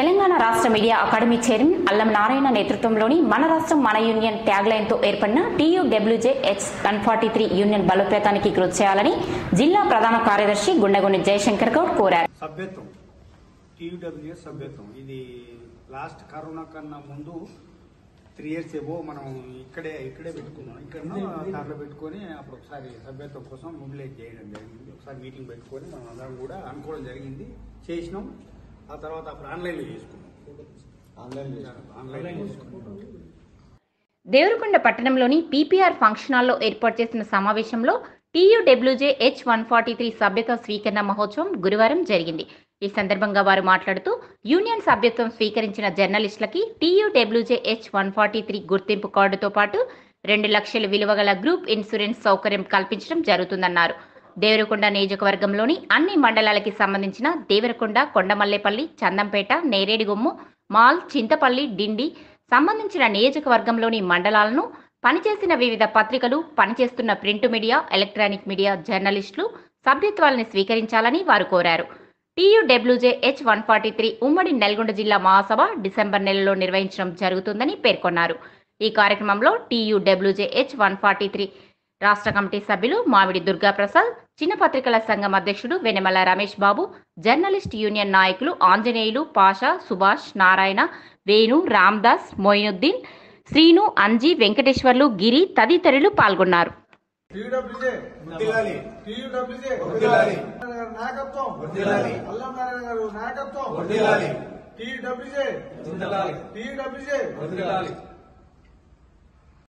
తెలంగాణ రాష్ట్ర media academy chairman అల్లం నారాయణ నేతృత్వంలోని మన రాష్ట్రం మన యూనియన్ ట్యాగ్ లైన్ తో ఏర్పడిన TUWJ H one forty three union బలోపేతానికి కృషి చేయాలని జిల్లా ప్రధాన కార్యదర్శి గుండెగొండి జయశంకర్ గౌడ్ కోరారు సభ్యత్వం టీయూడబ్ల్యూఎస్ సభ్యత్వం ఇది లాస్ట్ కరోనా కన్నా ముందు త్రీ ఇయర్స్ ఏవో మనం ఇక్కడే ఇక్కడే పెట్టుకున్నాం ఇక్కడ దాంట్లో పెట్టుకొని అప్పుడు ఒకసారి సభ్యత్వం కోసం మొబిలైజ్ చేయడం జరిగింది ఒకసారి మీటింగ్ పెట్టుకొని మనం అందరం కూడా అనుకోవడం జరిగింది చేసినాం ఆ తర్వాత అప్పుడు ఆన్లైన్లో చేసుకున్నాం ఆన్లైన్ చేసుకున్నాం దేవరకొండ పట్టణంలోని పీపీఆర్ ఫంక్షన్ హాల్లో ఏర్పాటు చేసిన సమావేశంలో TUWJ H one forty three సభ్యత స్వీకరణ మహోత్సవం గురువారం జరిగింది ఈ సందర్భంగా వారు మాట్లాడుతూ యూనియన్ సభ్యత్వం స్వీకరించిన జర్నలిస్టులకి TUWJ H one forty three గుర్తింపు కార్డుతో పాటు రెండు లక్షల విలువ గల గ్రూప్ ఇన్సూరెన్స్ సౌకర్యం కల్పించడం జరుగుతుందన్నారు దేవరకొండ నియోజకవర్గంలోని అన్ని మండలాలకి సంబంధించిన దేవరకొండ కొండమల్లేపల్లి చందంపేట నేరేడిగుమ్ము మాల్ చింతపల్లి డిండి సంబంధించిన నియోజకవర్గంలోని మండలాలను పనిచేసిన వివిధ పత్రికలు పనిచేస్తున్న ప్రింట్ మీడియా ఎలక్ట్రానిక్ మీడియా జర్నలిస్టులు సభ్యత్వాలను స్వీకరించాలని వారు కోరారు TUWJ H one forty three ఉమ్మడి నల్గొండ జిల్లా మహాసభ డిసెంబర్ నెలలో నిర్వహించడం జరుగుతుందని పేర్కొన్నారు ఈ కార్యక్రమంలో TUWJ H one forty three రాష్ట్ర కమిటీ సభ్యులు మామిడి దుర్గాప్రసాద్ చిన్న పత్రికల సంఘం అధ్యక్షుడు వెనెమల రమేష్ బాబు జర్నలిస్ట్ యూనియన్ నాయకులు ఆంజనేయులు పాషా సుభాష్ నారాయణ వేణు రామ్దాస్ మొయినుద్దీన్ శ్రీను అంజీ వెంకటేశ్వర్లు గిరి తదితరులు పాల్గొన్నారు టీయూడబ్ల్యూజే వర్ధిల్లాలి. టీయూడబ్ల్యూజే వర్ధిల్లాలి. గారి నాయకత్వం వర్ధిల్లాలి. అల్లం నారాయణ గారు నాయకత్వం వర్ధిల్లాలి. టీయూడబ్ల్యూజే వర్ధిల్లాలి. టీయూడబ్ల్యూజే